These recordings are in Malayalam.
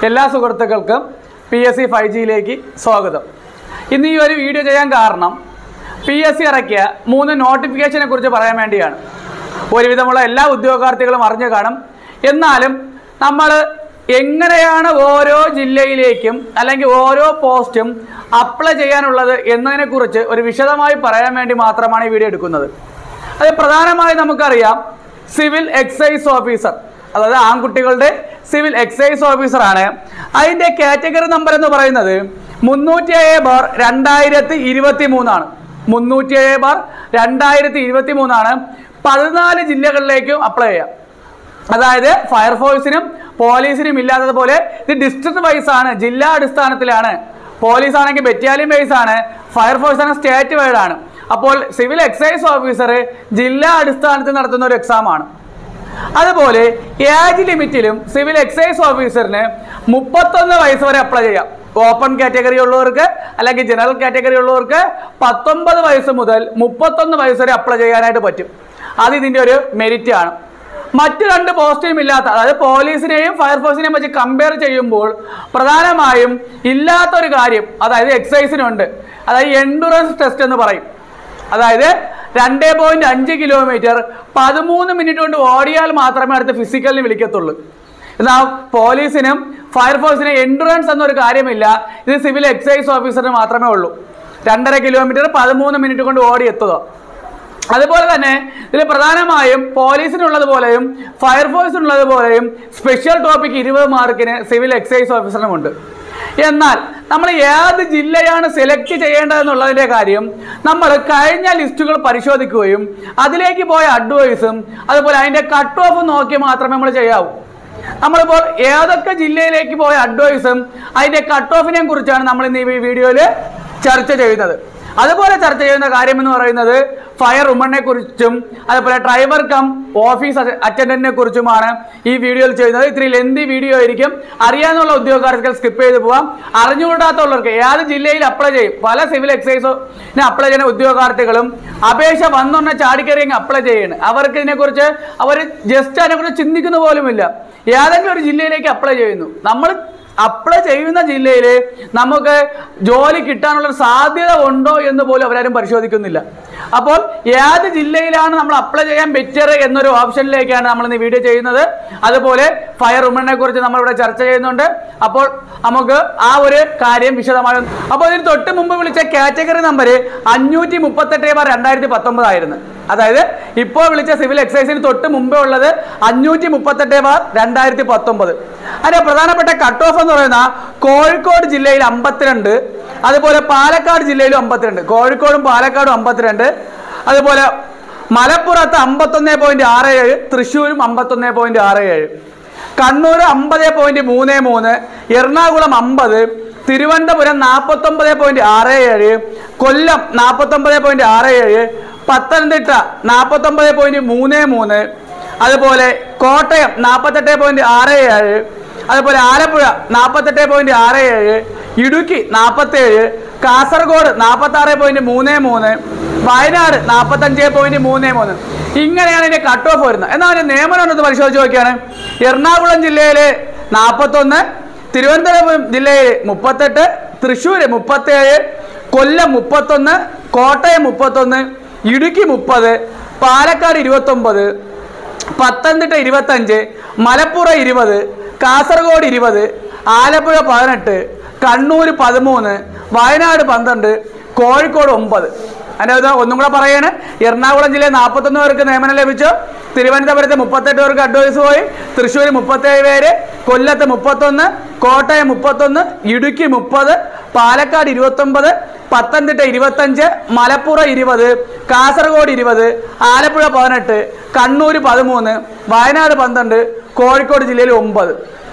എല്ലാ സുഹൃത്തുക്കൾക്കും പി എസ് സി ഫൈവ് ജിയിലേക്ക് സ്വാഗതം ഇന്ന് ഈ ഒരു വീഡിയോ ചെയ്യാൻ കാരണം പി എസ് സി ഇറക്കിയ മൂന്ന് നോട്ടിഫിക്കേഷനെ കുറിച്ച് പറയാൻ വേണ്ടിയാണ് ഒരുവിധമുള്ള എല്ലാ ഉദ്യോഗാർത്ഥികളും അറിഞ്ഞു കാണും എന്നാലും നമ്മൾ എങ്ങനെയാണ് ഓരോ ജില്ലയിലേക്കും അല്ലെങ്കിൽ ഓരോ പോസ്റ്റും അപ്ലൈ ചെയ്യാനുള്ളത് എന്നതിനെക്കുറിച്ച് ഒരു വിശദമായി പറയാൻ വേണ്ടി മാത്രമാണ് ഈ വീഡിയോ എടുക്കുന്നത് അത് പ്രധാനമായി നമുക്കറിയാം സിവിൽ എക്സൈസ് ഓഫീസർ അതായത് ആൺകുട്ടികളുടെ സിവിൽ എക്സൈസ് ഓഫീസറാണ് അതിൻ്റെ കാറ്റഗറി നമ്പർ എന്ന് പറയുന്നത് മുന്നൂറ്റി ഏഴ് ബാർ രണ്ടായിരത്തി ഇരുപത്തി മൂന്നാണ് മുന്നൂറ്റി ഏഴ് ബാർ രണ്ടായിരത്തി ഇരുപത്തി മൂന്നാണ് പതിനാല് ജില്ലകളിലേക്കും അപ്ലൈ ചെയ്യാം അതായത് ഫയർഫോഴ്സിനും പോലീസിനും ഇല്ലാത്തതുപോലെ ഇത് ഡിസ്ട്രിക്ട് വൈസ് ആണ് ജില്ലാ അടിസ്ഥാനത്തിലാണ് പോലീസ് ആണെങ്കിൽ ബറ്റാലിയൻ വൈസ് ആണ് ഫയർഫോഴ്സ് ആണെങ്കിൽ സ്റ്റേറ്റ് വൈഡ് ആണ് അപ്പോൾ സിവിൽ എക്സൈസ് ഓഫീസർ ജില്ലാ അടിസ്ഥാനത്തിൽ നടത്തുന്ന ഒരു എക്സാം ആണ് അതുപോലെ ഏജ് ലിമിറ്റിലും സിവിൽ എക്സൈസ് ഓഫീസറിന് മുപ്പത്തൊന്ന് വയസ്സ് വരെ അപ്ലൈ ചെയ്യാം ഓപ്പൺ കാറ്റഗറി ഉള്ളവർക്ക് അല്ലെങ്കിൽ ജനറൽ കാറ്റഗറി ഉള്ളവർക്ക് പത്തൊമ്പത് വയസ്സ് മുതൽ മുപ്പത്തൊന്ന് വയസ്സ് വരെ അപ്ലൈ ചെയ്യാനായിട്ട് പറ്റും അത് ഇതിൻ്റെ ഒരു മെരിറ്റ് ആണ് മറ്റു രണ്ട് പോസ്റ്റിനും ഇല്ലാത്ത അതായത് പോലീസിനെയും ഫയർഫോഴ്സിനെയും വെച്ച് കമ്പയർ ചെയ്യുമ്പോൾ പ്രധാനമായും ഇല്ലാത്ത ഒരു കാര്യം അതായത് എക്സൈസിനുണ്ട് അതായത് എൻഡുറൻസ് ടെസ്റ്റ് എന്ന് പറയും അതായത് രണ്ട് പോയിന്റ് അഞ്ച് കിലോമീറ്റർ പതിമൂന്ന് മിനിറ്റ് കൊണ്ട് ഓടിയാൽ മാത്രമേ അടുത്ത ഫിസിക്കലിന് വിളിക്കത്തുള്ളൂ എന്നാൽ പോലീസിനും ഫയർഫോഴ്സിനും എൻഡുറൻസ് എന്നൊരു കാര്യമില്ല ഇത് സിവിൽ എക്സൈസ് ഓഫീസറിന് മാത്രമേ ഉള്ളൂ രണ്ടര കിലോമീറ്റർ പതിമൂന്ന് മിനിറ്റ് കൊണ്ട് ഓടി എത്തുക അതുപോലെ തന്നെ ഇതിൽ പ്രധാനമായും പോലീസിനുള്ളതുപോലെയും ഫയർഫോഴ്സിനുള്ളതുപോലെയും സ്പെഷ്യൽ ടോപ്പിക് ഇരുപത് മാർക്കിന് സിവിൽ എക്സൈസ് ഓഫീസറിനുമുണ്ട് എന്നാൽ നമ്മൾ ഏത് ജില്ലയാണ് സെലക്ട് ചെയ്യേണ്ടതെന്നുള്ളതിൻ്റെ കാര്യം നമ്മൾ കഴിഞ്ഞ ലിസ്റ്റുകൾ പരിശോധിക്കുകയും അതിലേക്ക് പോയ അഡ്വൈസും അതുപോലെ അതിൻ്റെ കട്ട് ഓഫ് നോക്കി മാത്രമേ നമ്മൾ ചെയ്യാവൂ നമ്മളിപ്പോൾ ഏതൊക്കെ ജില്ലയിലേക്ക് പോയ അഡ്വൈസും അതിൻ്റെ കട്ട് ഓഫിനെയും കുറിച്ചാണ് നമ്മൾ ഇന്ന് ഈ വീഡിയോയിൽ ചർച്ച ചെയ്യുന്നത് അതുപോലെ ചർച്ച ചെയ്യുന്ന കാര്യം എന്ന് പറയുന്നത് ഫയർ വുമണിനെ കുറിച്ചും അതുപോലെ ഡ്രൈവർ കം ഓഫീസ് അറ്റൻഡന്റിനെ കുറിച്ചുമാണ് ഈ വീഡിയോയിൽ ചെയ്യുന്നത് ഇത്തിരി ലെന്തി വീഡിയോ ആയിരിക്കും അറിയാനുള്ള ഉദ്യോഗാർത്ഥികൾ സ്കിപ്പ് ചെയ്ത് പോവാം അറിഞ്ഞുകൂടാത്തുള്ളവർക്ക് ഏത് ജില്ലയിൽ അപ്ലൈ ചെയ്യും പല സിവിൽ എക്സൈസിന് അപ്ലൈ ചെയ്യുന്ന ഉദ്യോഗാർത്ഥികളും അപേക്ഷ വന്നൊന്നെ ചാടിക്കറി അപ്ലൈ ചെയ്യാണ് അവർക്ക് ഇതിനെക്കുറിച്ച് അവർ ജസ്റ്റ് അതിനെക്കുറിച്ച് ചിന്തിക്കുന്ന പോലുമില്ല ഏതെങ്കിലും ഒരു ജില്ലയിലേക്ക് അപ്ലൈ ചെയ്യുന്നു നമ്മൾ അപ്ലൈ ചെയ്യുന്ന ജില്ലയിൽ നമുക്ക് ജോലി കിട്ടാനുള്ള ഒരു സാധ്യത ഉണ്ടോ എന്ന് പോലും അവരാരും പരിശോധിക്കുന്നില്ല അപ്പോൾ ഏത് ജില്ലയിലാണ് നമ്മൾ അപ്ലൈ ചെയ്യാൻ ബെറ്റർ എന്നൊരു ഓപ്ഷനിലേക്കാണ് നമ്മൾ ഇന്ന് വീഡിയോ ചെയ്യുന്നത് അതുപോലെ ഫയർ വുമണിനെ കുറിച്ച് നമ്മളിവിടെ ചർച്ച ചെയ്യുന്നുണ്ട് അപ്പോൾ നമുക്ക് ആ ഒരു കാര്യം വിശദമായി അപ്പോൾ ഇതിന് തൊട്ട് മുമ്പ് വിളിച്ച കാറ്റഗറി നമ്പർ അഞ്ഞൂറ്റി മുപ്പത്തെട്ട് ബാർ രണ്ടായിരത്തി പത്തൊമ്പതായിരുന്നു അതായത് ഇപ്പോൾ വിളിച്ച സിവിൽ എക്സൈസിന് തൊട്ട് മുമ്പേ ഉള്ളത് അഞ്ഞൂറ്റി മുപ്പത്തെട്ട് ബാർ രണ്ടായിരത്തി പത്തൊമ്പത് അതിന്റെ പ്രധാനപ്പെട്ട കട്ട് ഓഫ് എന്ന് പറയുന്ന കോഴിക്കോട് ജില്ലയിൽ അമ്പത്തിരണ്ട് അതുപോലെ പാലക്കാട് ജില്ലയിലും അമ്പത്തിരണ്ട് കോഴിക്കോടും പാലക്കാടും അമ്പത്തിരണ്ട് അതുപോലെ മലപ്പുറത്ത് അമ്പത്തൊന്ന് പോയിന്റ് ആറ് ഏഴ് തൃശ്ശൂരും അമ്പത്തൊന്ന് പോയിന്റ് ആറ് ഏഴ് കണ്ണൂർ അമ്പത് പോയിന്റ് മൂന്ന് മൂന്ന് എറണാകുളം അമ്പത് തിരുവനന്തപുരം നാൽപ്പത്തൊമ്പത് പോയിന്റ് ആറ് ഏഴ് കൊല്ലം നാൽപ്പത്തൊമ്പത് പോയിന്റ് ആറ് ഏഴ് പത്തനംതിട്ട നാൽപ്പത്തൊമ്പത് പോയിന്റ് മൂന്ന് മൂന്ന് അതുപോലെ കോട്ടയം നാൽപ്പത്തെട്ട് പോയിന്റ് ആറ് ഏഴ് അതുപോലെ ആലപ്പുഴ നാൽപ്പത്തെട്ട് പോയിന്റ് ആറ് ഏഴ് ഇടുക്കി നാൽപ്പത്തേഴ് കാസർഗോഡ് നാൽപ്പത്തി ആറ് പോയിന്റ് മൂന്ന് മൂന്ന് വയനാട് നാൽപ്പത്തഞ്ച് പോയിന്റ് മൂന്ന് മൂന്ന് ഇങ്ങനെയാണ് ഇതിന്റെ കട്ട് ഓഫ് വരുന്നത് എന്നാൽ അതിന്റെ നിയമനം ഒന്ന് പരിശോധിച്ച് നോക്കിയാണ് എറണാകുളം ജില്ലയിലെ നാൽപ്പത്തൊന്ന് തിരുവനന്തപുരം ജില്ലയിൽ മുപ്പത്തെട്ട് തൃശ്ശൂർ മുപ്പത്തേഴ് കൊല്ലം മുപ്പത്തൊന്ന് കോട്ടയം മുപ്പത്തൊന്ന് ഇടുക്കി മുപ്പത് പാലക്കാട് ഇരുപത്തൊമ്പത് പത്തനംതിട്ട ഇരുപത്തഞ്ച് മലപ്പുറം ഇരുപത് കാസർഗോഡ് ഇരുപത് ആലപ്പുഴ പതിനെട്ട് കണ്ണൂർ പതിമൂന്ന് വയനാട് പന്ത്രണ്ട് കോഴിക്കോട് ഒമ്പത് അതിൻ്റെ അത് ഒന്നും കൂടെ പറയാണ് എറണാകുളം ജില്ലയിൽ നാൽപ്പത്തൊന്ന് പേർക്ക് നിയമനം ലഭിച്ചു തിരുവനന്തപുരത്ത് മുപ്പത്തെട്ട് പേർക്ക് അഡ്വൈസ് പോയി തൃശ്ശൂർ മുപ്പത്തേഴ് പേര് കൊല്ലത്ത് മുപ്പത്തൊന്ന് കോട്ടയം മുപ്പത്തൊന്ന് ഇടുക്കി മുപ്പത് പാലക്കാട് ഇരുപത്തൊമ്പത് പത്തനംതിട്ട ഇരുപത്തഞ്ച് മലപ്പുറം ഇരുപത് കാസർഗോഡ് ഇരുപത് ആലപ്പുഴ പതിനെട്ട് കണ്ണൂർ പതിമൂന്ന് വയനാട് പന്ത്രണ്ട് കോഴിക്കോട് ജില്ലയിൽ ഒമ്പത്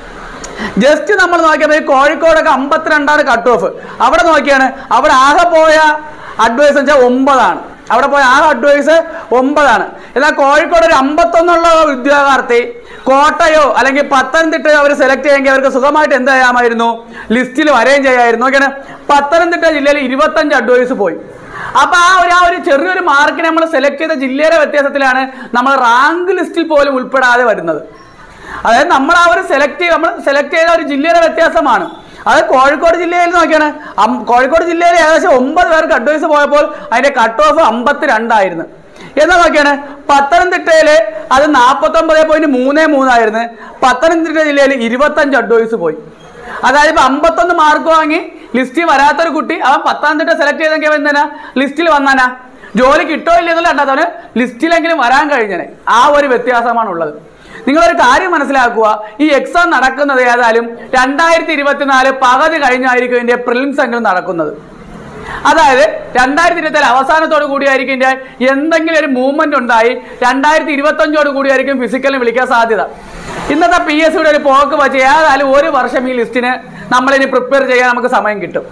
ജസ്റ്റ് നമ്മൾ നോക്കിയപ്പോൾ ഈ കോഴിക്കോടൊക്കെ അമ്പത്തിരണ്ടാണ് കട്ട് ഓഫ് അവിടെ നോക്കിയാണ് അവിടെ ആകെ പോയ അഡ്വൈസ് വെച്ചാൽ ഒമ്പതാണ് അവിടെ പോയ ആകെ അഡ്വൈസ് ഒമ്പതാണ് എന്നാൽ കോഴിക്കോട് ഒരു അമ്പത്തൊന്നുള്ള ഉദ്യോഗാർത്ഥി കോട്ടയോ അല്ലെങ്കിൽ പത്തനംതിട്ടയോ അവർ സെലക്ട് ചെയ്യുമെങ്കിൽ അവർക്ക് സുഖമായിട്ട് എന്ത് ചെയ്യാമായിരുന്നു ലിസ്റ്റിൽ വരികയും ചെയ്യാമായിരുന്നു നോക്കിയാണ് പത്തനംതിട്ട ജില്ലയിൽ ഇരുപത്തഞ്ച് അഡ്വൈസ് പോയി അപ്പൊ ആ ഒരു ആ ഒരു ചെറിയൊരു മാർക്ക് നമ്മൾ സെലക്ട് ചെയ്ത ജില്ലയുടെ വ്യത്യാസത്തിലാണ് നമ്മൾ റാങ്ക് ലിസ്റ്റിൽ പോലും ഉൾപ്പെടാതെ വരുന്നത് അതായത് നമ്മൾ ആ ഒരു സെലക്ട് നമ്മൾ സെലക്ട് ചെയ്ത ഒരു ജില്ലയുടെ വ്യത്യാസമാണ് അത് കോഴിക്കോട് ജില്ലയിൽ നോക്കിയാണ് അം- കോഴിക്കോട് ജില്ലയിൽ ഏകദേശം ഒമ്പത് പേർക്ക് അഡ്വൈസ് പോയപ്പോൾ അതിന്റെ കട്ട് ഓഫ് അമ്പത്തിരണ്ടായിരുന്നു എന്നാൽ നോക്കിയാണ് പത്തനംതിട്ടയില് അത് നാൽപ്പത്തൊമ്പത് പോയിന്റ് മൂന്ന് മൂന്നായിരുന്നു പത്തനംതിട്ട ജില്ലയിൽ ഇരുപത്തഞ്ച് അഡ്വൈസ് പോയി അതായത് ഇപ്പൊ അമ്പത്തൊന്ന് മാർക്ക് വാങ്ങി ലിസ്റ്റിൽ വരാത്തൊരു കുട്ടി അവൻ പത്തനംതിട്ട സെലക്ട് ചെയ്തെങ്കിൽ അവൻ എന്തിനാ ലിസ്റ്റിൽ വന്നാനാ ജോലി കിട്ടോ ഇല്ല എന്നുള്ള രണ്ടാത്തവന് ലിസ്റ്റിലെങ്കിലും വരാൻ കഴിഞ്ഞനെ ആ ഒരു വ്യത്യാസമാണ് ഉള്ളത് നിങ്ങളൊരു കാര്യം മനസ്സിലാക്കുക ഈ എക്സാം നടക്കുന്നത് ഏതായാലും രണ്ടായിരത്തി ഇരുപത്തിനാല് പകുതി കഴിഞ്ഞായിരിക്കും ഇതിന്റെ പ്രിലിംസ് എങ്കിലും നടക്കുന്നത് അതായത് രണ്ടായിരത്തി ഇരുപത്തിനാല് അവസാനത്തോടു കൂടിയായിരിക്കും ഇതിന്റെ എന്തെങ്കിലും ഒരു മൂവ്മെന്റ് ഉണ്ടായി രണ്ടായിരത്തി ഇരുപത്തഞ്ചോട് കൂടിയായിരിക്കും ഫിസിക്കലിന് വിളിക്കാൻ സാധ്യത ഇന്നത്തെ പി എസ് സിയുടെ ഒരു പോക്ക് വെച്ച് ഏതായാലും ഒരു വർഷം ഈ ലിസ്റ്റിന് നമ്മളിനി പ്രിപ്പയർ ചെയ്യാൻ നമുക്ക് സമയം കിട്ടും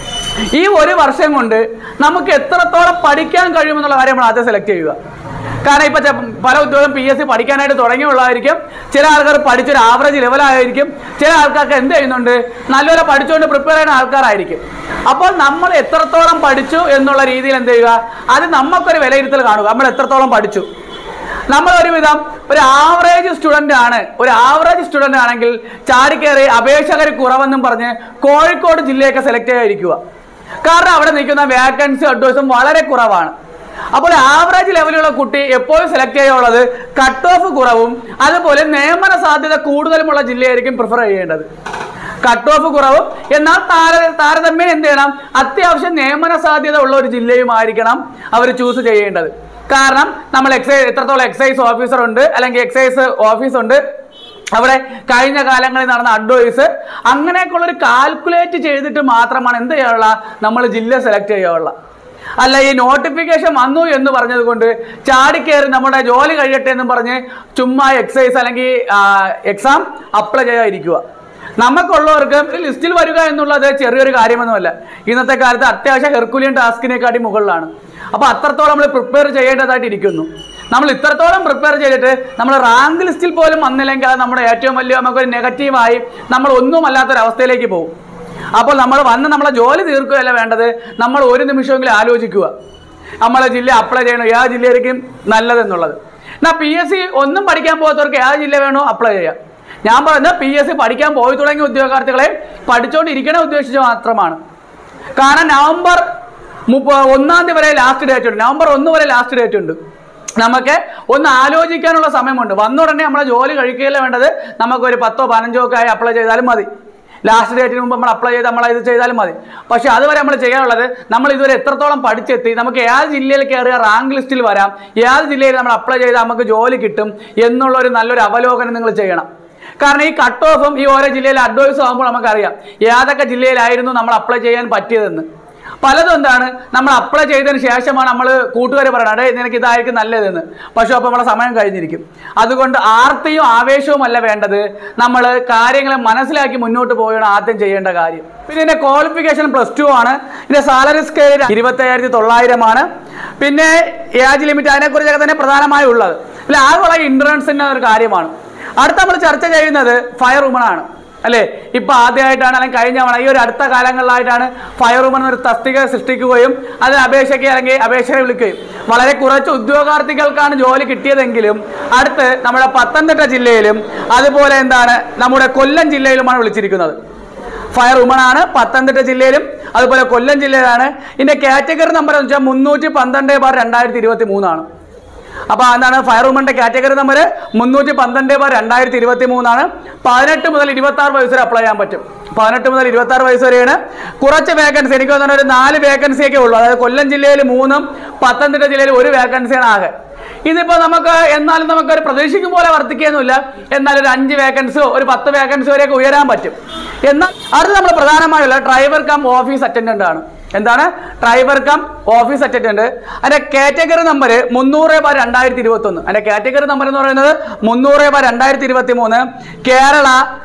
ഈ ഒരു വർഷം കൊണ്ട് നമുക്ക് എത്രത്തോളം പഠിക്കാൻ കഴിയുമെന്നുള്ള കാര്യം നമ്മൾ ആദ്യം സെലക്ട് ചെയ്യുക കാരണം ഇപ്പൊ ചെ- പല ഉദ്യോഗം പി എസ് സി പഠിക്കാനായിട്ട് തുടങ്ങിയുള്ളതായിരിക്കും ചില ആൾക്കാർ പഠിച്ചൊരു ആവറേജ് ലെവലായിരിക്കും ചില ആൾക്കാർക്ക് എന്ത് ചെയ്യുന്നുണ്ട് നല്ലപോലെ പഠിച്ചുകൊണ്ട് പ്രിപ്പയർ ചെയ്യുന്ന ആൾക്കാരായിരിക്കും അപ്പോൾ നമ്മൾ എത്രത്തോളം പഠിച്ചു എന്നുള്ള രീതിയിൽ എന്ത് ചെയ്യുക അത് നമുക്കൊരു വിലയിരുത്തൽ കാണുക നമ്മൾ എത്രത്തോളം പഠിച്ചു നമ്മൾ ഒരുവിധം ഒരു ആവറേജ് സ്റ്റുഡന്റ് ആണ് ഒരു ആവറേജ് സ്റ്റുഡന്റ് ആണെങ്കിൽ ചാടിക്കയറി അപേക്ഷകർ കുറവെന്നും പറഞ്ഞ് കോഴിക്കോട് ജില്ലയൊക്കെ സെലക്ട് ചെയ്യാതിരിക്കുക കാരണം അവിടെ നിൽക്കുന്ന വേക്കൻസി അഡ്വൈസും വളരെ കുറവാണ് അപ്പോൾ ആവറേജ് ലെവലുള്ള കുട്ടി എപ്പോഴും സെലക്ട് ചെയ്യാനുള്ളത് കട്ട് ഓഫ് കുറവും അതുപോലെ നിയമന സാധ്യത കൂടുതലുമുള്ള ജില്ലയായിരിക്കും പ്രിഫർ ചെയ്യേണ്ടത് കട്ട് ഓഫ് കുറവും എന്നാൽ താര താരതമ്യം എന്ത് ചെയ്യണം അത്യാവശ്യം നിയമന സാധ്യത ഉള്ള ഒരു ജില്ലയുമായിരിക്കണം അവർ ചൂസ് ചെയ്യേണ്ടത് കാരണം നമ്മൾ എക്സൈസ് എത്രത്തോളം എക്സൈസ് ഓഫീസർ ഉണ്ട് അല്ലെങ്കിൽ എക്സൈസ് ഓഫീസ് ഉണ്ട് അവിടെ കഴിഞ്ഞ കാലങ്ങളിൽ നടന്ന അഡ്വൈസ് അങ്ങനെയൊക്കെയുള്ള ഒരു കാൽക്കുലേറ്റ് ചെയ്തിട്ട് മാത്രമാണ് എന്ത് ചെയ്യാനുള്ള നമ്മൾ ജില്ല സെലക്ട് ചെയ്യാനുള്ള അല്ല ഈ നോട്ടിഫിക്കേഷൻ വന്നു എന്ന് പറഞ്ഞത് കൊണ്ട് ചാടിക്കയറി നമ്മുടെ ജോലി കഴിയട്ടെ എന്നും പറഞ്ഞ് ചുമ്മാ എക്സൈസ് അല്ലെങ്കിൽ എക്സാം അപ്ലൈ ചെയ്യാതിരിക്കുക നമുക്കുള്ളവർക്ക് ഒരു ലിസ്റ്റിൽ വരിക എന്നുള്ളത് ചെറിയൊരു കാര്യമൊന്നുമല്ല ഇന്നത്തെ കാലത്ത് അത്യാവശ്യം ഹെർക്കുലിയൻ ടാസ്കിനെക്കാട്ടി മുകളിലാണ് അപ്പോൾ അത്രത്തോളം നമ്മൾ പ്രിപ്പയർ ചെയ്യേണ്ടതായിട്ട് ഇരിക്കുന്നു നമ്മൾ ഇത്രത്തോളം പ്രിപ്പയർ ചെയ്തിട്ട് നമ്മൾ റാങ്ക് ലിസ്റ്റിൽ പോലും വന്നില്ലെങ്കിൽ അത് നമ്മുടെ ഏറ്റവും വലിയ നമുക്കൊരു നെഗറ്റീവായി നമ്മൾ ഒന്നും അല്ലാത്തൊരവസ്ഥയിലേക്ക് പോകും അപ്പോൾ നമ്മൾ വന്ന് നമ്മളെ ജോലി തീർക്കുകയല്ല വേണ്ടത് നമ്മൾ ഒരു നിമിഷമെങ്കിലും ആലോചിക്കുക നമ്മളെ ജില്ല അപ്ലൈ ചെയ്യണം ഏത് ജില്ലയായിരിക്കും നല്ലതെന്നുള്ളത് എന്നാൽ പി എസ് സി ഒന്നും പഠിക്കാൻ പോകാത്തവർക്ക് ഏത് ജില്ല വേണോ അപ്ലൈ ചെയ്യാം ഞാൻ പറയുന്നത് പി എസ് സി പഠിക്കാൻ പോയി തുടങ്ങിയ ഉദ്യോഗാർത്ഥികളെ പഠിച്ചുകൊണ്ടിരിക്കണ ഉദ്ദേശിച്ച് മാത്രമാണ് കാരണം നവംബർ മുപ്പ ഒന്നാം തീയതി വരെ ലാസ്റ്റ് ഡേറ്റ് ഉണ്ട് നവംബർ ഒന്ന് വരെ ലാസ്റ്റ് ഡേറ്റ് ഉണ്ട് നമുക്ക് ഒന്ന് ആലോചിക്കാനുള്ള സമയമുണ്ട് വന്ന ഉടനെ നമ്മളെ ജോലി കഴിക്കുകയല്ല വേണ്ടത് നമുക്കൊരു പത്തോ പതിനഞ്ചോ ഒക്കെ ആയി അപ്ലൈ ചെയ്താലും മതി ലാസ്റ്റ് ഡേറ്റിന് മുമ്പ് നമ്മൾ അപ്ലൈ ചെയ്ത് നമ്മൾ ഇത് ചെയ്താലും മതി പക്ഷെ അതുവരെ നമ്മൾ ചെയ്യാനുള്ളത് നമ്മൾ ഇതുവരെ എത്രത്തോളം പഠിച്ചെത്തി നമുക്ക് ഏത് ജില്ലയിൽ കയറിയ റാങ്ക് ലിസ്റ്റിൽ വരാം ഏത് ജില്ലയിൽ നമ്മൾ അപ്ലൈ ചെയ്താൽ നമുക്ക് ജോലി കിട്ടും എന്നുള്ള ഒരു നല്ലൊരു അവലോകനം നിങ്ങൾ ചെയ്യണം കാരണം ഈ കട്ട് ഓഫും ഈ ഓരോ ജില്ലയിലെ അഡ്വൈസും ആകുമ്പോൾ നമുക്കറിയാം ഏതൊക്കെ ജില്ലയിലായിരുന്നു നമ്മൾ അപ്ലൈ ചെയ്യാൻ പറ്റിയതെന്ന് പലതും എന്താണ് നമ്മൾ അപ്ലൈ ചെയ്തതിന് ശേഷമാണ് നമ്മൾ കൂട്ടുകാർ പറയണത് "അടേ, നിനക്ക് ഇതായിരിക്കും നല്ലതെന്ന് പക്ഷെ അപ്പോൾ നമ്മളെ സമയം കഴിഞ്ഞിരിക്കും അതുകൊണ്ട് ആർത്തിയും ആവേശവും അല്ല വേണ്ടത് നമ്മൾ കാര്യങ്ങളെ മനസ്സിലാക്കി മുന്നോട്ട് പോവുകയാണ് ആദ്യം ചെയ്യേണ്ട കാര്യം പിന്നെ ഇതിന്റെ ക്വാളിഫിക്കേഷൻ പ്ലസ് ടു ആണ് ഇതിന്റെ സാലറി സ്കെയിൽ ഇരുപത്തയ്യായിരത്തി തൊള്ളായിരമാണ് പിന്നെ ഏജ് ലിമിറ്റ് അതിനെക്കുറിച്ചൊക്കെ തന്നെ പ്രധാനമായി ഉള്ളത് ഇതിൽ ആകെയുള്ള ഇൻഷുറൻസിൻ്റെ ഒരു കാര്യമാണ് അടുത്ത നമ്മൾ ചർച്ച ചെയ്യുന്നത് ഫയർ വുമൺ ആണ് അല്ലേ ഇപ്പൊ ആദ്യമായിട്ടാണ് അല്ലെങ്കിൽ കഴിഞ്ഞ തവണ ഈ ഒരു അടുത്ത കാലങ്ങളിലായിട്ടാണ് ഫയർ വുമൺ ഒരു തസ്തിക സൃഷ്ടിക്കുകയും അതിന് അപേക്ഷയ്ക്ക് അല്ലെങ്കിൽ അപേക്ഷയെ വിളിക്കുകയും വളരെ കുറച്ച് ഉദ്യോഗാർത്ഥികൾക്കാണ് ജോലി കിട്ടിയതെങ്കിലും അടുത്ത് നമ്മുടെ പത്തനംതിട്ട ജില്ലയിലും അതുപോലെ എന്താണ് നമ്മുടെ കൊല്ലം ജില്ലയിലുമാണ് വിളിച്ചിരിക്കുന്നത് ഫയർ വുമൺ ആണ് പത്തനംതിട്ട ജില്ലയിലും അതുപോലെ കൊല്ലം ജില്ലയിലാണ് ഇതിന്റെ കാറ്റഗറി നമ്പർ എന്ന് വെച്ചാൽ മുന്നൂറ്റി പന്ത്രണ്ട് ബാർ രണ്ടായിരത്തി ഇരുപത്തി മൂന്നാണ് അപ്പൊ എന്താണ് ഫയർ വുമന്റെ കാറ്റഗറി നമ്പർ മുന്നൂറ്റി പന്ത്രണ്ട് ബാർ രണ്ടായിരത്തി ഇരുപത്തി മൂന്നാണ് പതിനെട്ട് മുതൽ ഇരുപത്തി ആറ് വയസ്സ് വരെ അപ്ലൈ ചെയ്യാൻ പറ്റും പതിനെട്ട് മുതൽ ഇരുപത്തി ആറ് വയസ്സ് വരെയാണ് കുറച്ച് വേക്കൻസി എനിക്ക് തോന്നുന്ന ഒരു നാല് വേക്കൻസി ഒക്കെ ഉള്ളൂ അതായത് കൊല്ലം ജില്ലയിൽ മൂന്നും പത്തനംതിട്ട ജില്ലയിൽ ഒരു വേക്കൻസിയാണ് ആകെ ഇതിപ്പോ നമുക്ക് എന്നാലും നമുക്ക് ഒരു പ്രതീക്ഷിക്കും പോലെ വർദ്ധിക്കുകയൊന്നുമില്ല എന്നാൽ ഒരു അഞ്ച് വേക്കൻസിയോ ഒരു പത്ത് വേക്കൻസി വരെയൊക്കെ ഉയരാൻ പറ്റും എന്നാൽ അടുത്ത് നമ്മൾ പ്രധാനമായുള്ള ഡ്രൈവർ കം ഓഫീസ് അറ്റൻഡന്റ് ആണ് എന്താണ് driver cum office attendant category കാറ്റഗറി നമ്പർ മുന്നൂറ് ബാർ രണ്ടായിരത്തി ഇരുപത്തി ഒന്ന് അതിന്റെ കാറ്റഗറി നമ്പർ എന്ന് പറയുന്നത് മുന്നൂറ് ബാർ രണ്ടായിരത്തി ഇരുപത്തി മൂന്ന് കേരള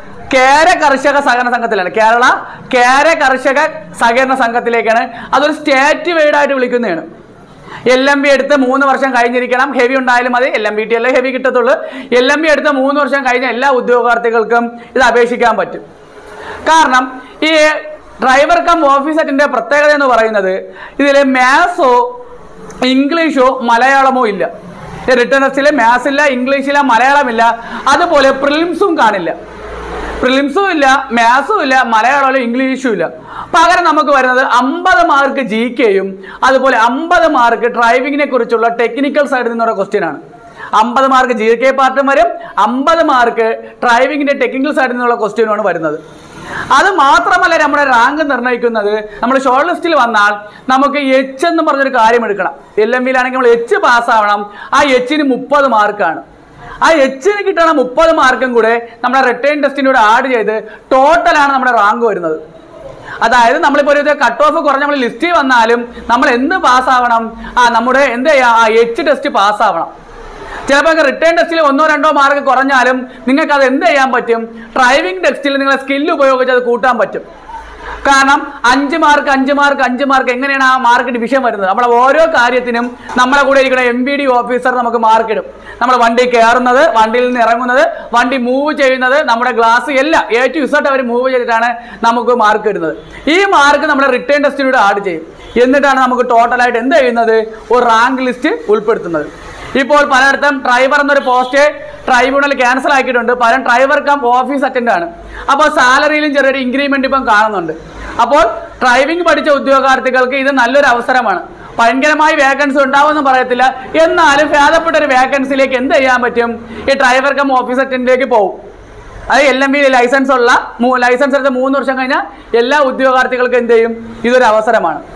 കേര കർഷക സഹകരണ സംഘത്തിലാണ് കേരള കേര കർഷക സഹകരണ സംഘത്തിലേക്കാണ് അതൊരു സ്റ്റേറ്റ് വൈഡ് ആയിട്ട് വിളിക്കുന്നതാണ് എൽ എം ബി എടുത്ത് മൂന്ന് വർഷം കഴിഞ്ഞിരിക്കണം ഹെവി ഉണ്ടായാലും മതി എൽ എം ബി ടി അല്ലേ ഹെവി കിട്ടത്തുള്ളൂ എൽ എം ബി എടുത്ത് മൂന്ന് വർഷം കഴിഞ്ഞ എല്ലാ ഉദ്യോഗാർത്ഥികൾക്കും ഇത് അപേക്ഷിക്കാൻ പറ്റും കാരണം ഈ ഡ്രൈവർ കം ഓഫീസറ്റിന്റെ പ്രത്യേകത എന്ന് പറയുന്നത് ഇതിൽ മാത്സോ ഇംഗ്ലീഷോ മലയാളമോ ഇല്ല റിട്ടേൺ ടെസ്റ്റിൽ മാത്സ് ഇല്ല ഇംഗ്ലീഷ് ഇല്ല മലയാളമില്ല അതുപോലെ പ്രിലിംസും കാണില്ല പ്രിലിംസും ഇല്ല മാത്സും ഇല്ല മലയാളമില്ല ഇംഗ്ലീഷും ഇല്ല പകരം നമുക്ക് വരുന്നത് അമ്പത് മാർക്ക് ജി കെയും അതുപോലെ അമ്പത് മാർക്ക് ഡ്രൈവിങ്ങിനെ കുറിച്ചുള്ള ടെക്നിക്കൽ സൈഡിൽ നിന്നുള്ള ക്വസ്റ്റ്യൻ ആണ് അമ്പത് മാർക്ക് ജി കെ പാർട്ടും വരും അമ്പത് മാർക്ക് ഡ്രൈവിങ്ങിന്റെ ടെക്നിക്കൽ സൈഡിൽ നിന്നുള്ള ക്വസ്റ്റ്യനുമാണ് വരുന്നത് അത് മാത്രമല്ല നമ്മുടെ റാങ്ക് നിർണ്ണയിക്കുന്നത് നമ്മൾ ഷോർട്ട് ലിസ്റ്റിൽ വന്നാൽ നമുക്ക് എച്ച് എന്ന് പറഞ്ഞൊരു കാര്യം എടുക്കണം എൽ എം വിയിലാണെങ്കിൽ നമ്മൾ എച്ച് പാസ്സാവണം ആ എച്ചിന് മുപ്പത് മാർക്കാണ് ആ എച്ചിന് കിട്ടണ മുപ്പത് മാർക്കും കൂടെ നമ്മുടെ റിട്ടേൺ ടെസ്റ്റിനൂടെ ആഡ് ചെയ്ത് ടോട്ടലാണ് നമ്മുടെ റാങ്ക് വരുന്നത് അതായത് നമ്മളിപ്പോൾ ഒരു കട്ട് ഓഫ് കുറഞ്ഞ് നമ്മൾ ലിസ്റ്റിൽ വന്നാലും നമ്മൾ എന്ത് പാസ്സാവണം ആ നമ്മുടെ എന്ത് ചെയ്യാം ആ എച്ച് ടെസ്റ്റ് പാസ്സാവണം ചിലപ്പോൾ റിട്ടേൺ ടെസ്റ്റിൽ ഒന്നോ രണ്ടോ മാർക്ക് കുറഞ്ഞാലും നിങ്ങൾക്ക് അത് എന്ത് ചെയ്യാൻ പറ്റും ഡ്രൈവിംഗ് ടെസ്റ്റിൽ നിങ്ങളെ സ്കില്ല് ഉപയോഗിച്ച് അത് കൂട്ടാൻ പറ്റും കാരണം അഞ്ച് മാർക്ക് അഞ്ച് മാർക്ക് അഞ്ച് മാർക്ക് എങ്ങനെയാണ് ആ മാർക്ക് ഡിവിഷൻ വരുന്നത് നമ്മളെ ഓരോ കാര്യത്തിനും നമ്മളെ കൂടെ ഇരിക്കുന്ന എം ബി ഡി ഓഫീസർ നമുക്ക് മാർക്ക് ഇടും നമ്മൾ വണ്ടി കയറുന്നത് വണ്ടിയിൽ നിന്ന് ഇറങ്ങുന്നത് വണ്ടി മൂവ് ചെയ്യുന്നത് നമ്മുടെ ഗ്ലാസ് എല്ലാം എ ടു ഇസട്ട് അവർ മൂവ് ചെയ്തിട്ടാണ് നമുക്ക് മാർക്ക് ഇടുന്നത് ഈ മാർക്ക് നമ്മുടെ റിട്ടേൺ ടെസ്റ്റിലൂടെ ആഡ് ചെയ്യും എന്നിട്ടാണ് നമുക്ക് ടോട്ടലായിട്ട് എന്ത് ചെയ്യുന്നത് ഒരു റാങ്ക് ലിസ്റ്റ് ഉൾപ്പെടുത്തുന്നത് ഇപ്പോൾ പലയിടത്തും ഡ്രൈവർ എന്നൊരു പോസ്റ്റ് ട്രൈബ്യൂണൽ ക്യാൻസൽ ആക്കിയിട്ടുണ്ട് പലരും ഡ്രൈവർ കം ഓഫീസ് അറ്റൻഡ് ആണ് അപ്പോൾ സാലറിയിലും ചെറിയൊരു ഇൻക്രിമെന്റ് ഇപ്പം കാണുന്നുണ്ട് അപ്പോൾ ഡ്രൈവിംഗ് പഠിച്ച ഉദ്യോഗാർത്ഥികൾക്ക് ഇത് നല്ലൊരു അവസരമാണ് ഭയങ്കരമായി വേക്കൻസി ഉണ്ടാവുമെന്ന് പറയത്തില്ല എന്നാലും ഭേദപ്പെട്ട ഒരു വേക്കൻസിയിലേക്ക് എന്ത് ചെയ്യാൻ പറ്റും ഈ ഡ്രൈവർ കം ഓഫീസ് അറ്റൻഡിലേക്ക് പോകും അത് എൽ എം ബി ലൈസൻസ് ഉള്ള ലൈസൻസ് എടുത്ത മൂന്ന് വർഷം കഴിഞ്ഞാൽ എല്ലാ ഉദ്യോഗാർത്ഥികൾക്കും എന്ത് ചെയ്യും ഇതൊരു അവസരമാണ്